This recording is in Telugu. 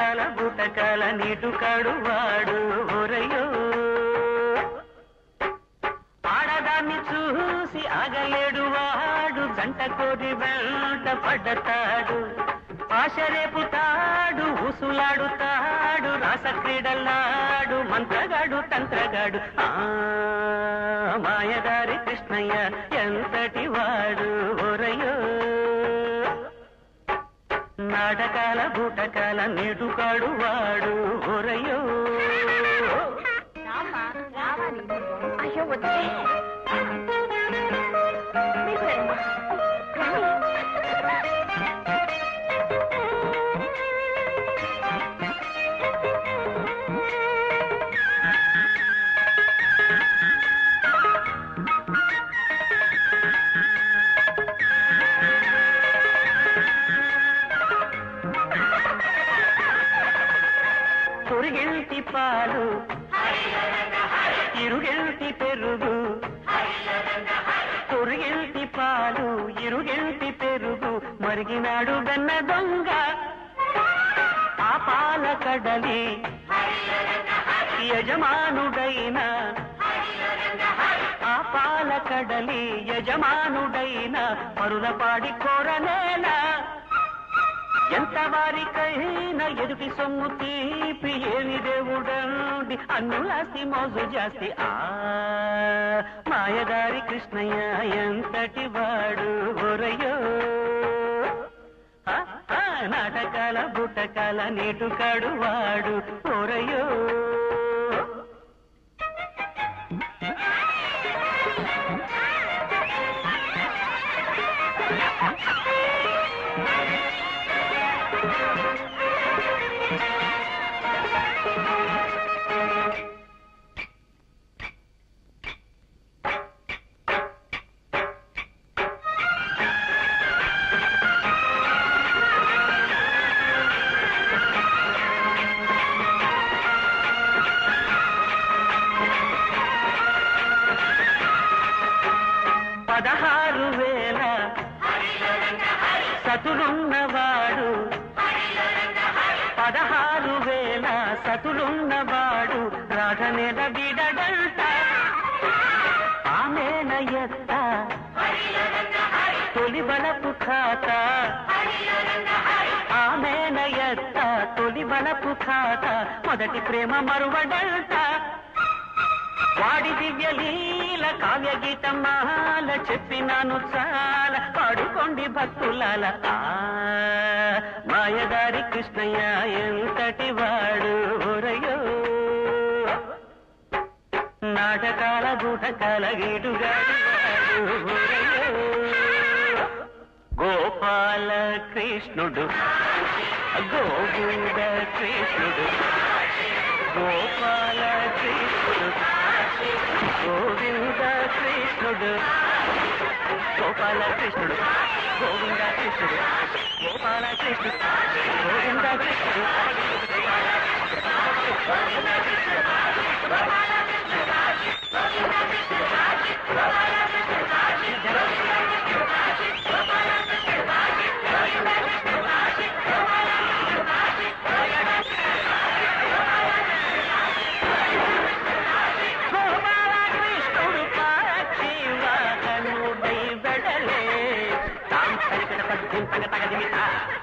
నాటకాల బుటకాల నీటుకాడు వాడు ఒరయ్యో ఆడదాన్ని చూసి ఆగలేడు వాడు జంట కోరి వెంట పడ్డతాడు ఆశ రేపుతాడు ఉసులాడుతాడు రాస క్రీడల్లాడు మంత్రగాడు తంత్రగాడు ఆ మాయదారి కృష్ణయ్య ఎంతటి వాడు ఒరయ్యో నాటకాల బూటకాల నీటుకాడు వాడు ఒరయ్యో అయ్యో వద్దే మీరు రండి. పొరిగెల్తి పాలు ఇరుగెల్తి పెరుగు పొరిగెల్తి పాలు ఇరుగెల్తి పెరుగు మరిగినాడు గన్న దొంగ ఆ పాల కడలి యజమానుడైన ఆ పాల కడలి యజమానుడైన పరులపాడి కోరనేల ఎంత వారికైనా ఎదుటి సొమ్ము తీపి ఏమి దేవుడండి అన్నులాస్తి మోజు జాస్తి ఆ మాయదారి కృష్ణయ్య ఎంతటి వాడు ఒరయ్యో ఆ, ఆ, నాటకాల బుట్టకాల నీటుకాడు వాడు ఒరయ్యో పదహారు వేల సతులున్నవాడు పదహారు వేల సతులున్నవాడు రాగనేల విడడంట ఆమెన ఎత్త తొలి బలపు ఖాత ఆమెన ఎత్త తొలి బలపు ఖాత మొదటి ప్రేమ మరువడంట వాడి దివ్య లీల కావ్య గీతం మాల చెప్పినాను చాలా పాడుకోండి భక్తులాల ఆ మాయదారి కృష్ణయ్య ఎంతటి వాడు ఒరయో నాటకాల గూటకాల గీటుగాడు వాడు ఒరయో గోపాల కృష్ణుడు గోవింద కృష్ణుడు గోపాల కృష్ణుడు గోవింద కృష్ణుడు గోపాల కృష్ణుడు గోవింద కృష్ణుడు గోపాల కృష్ణుడు గోవింద కృష్ణుడు గోపాల కృష్ణుడు పాక్షివాహనుడై వెడలే తాం సరికట పద్యం తగ తగదిమిత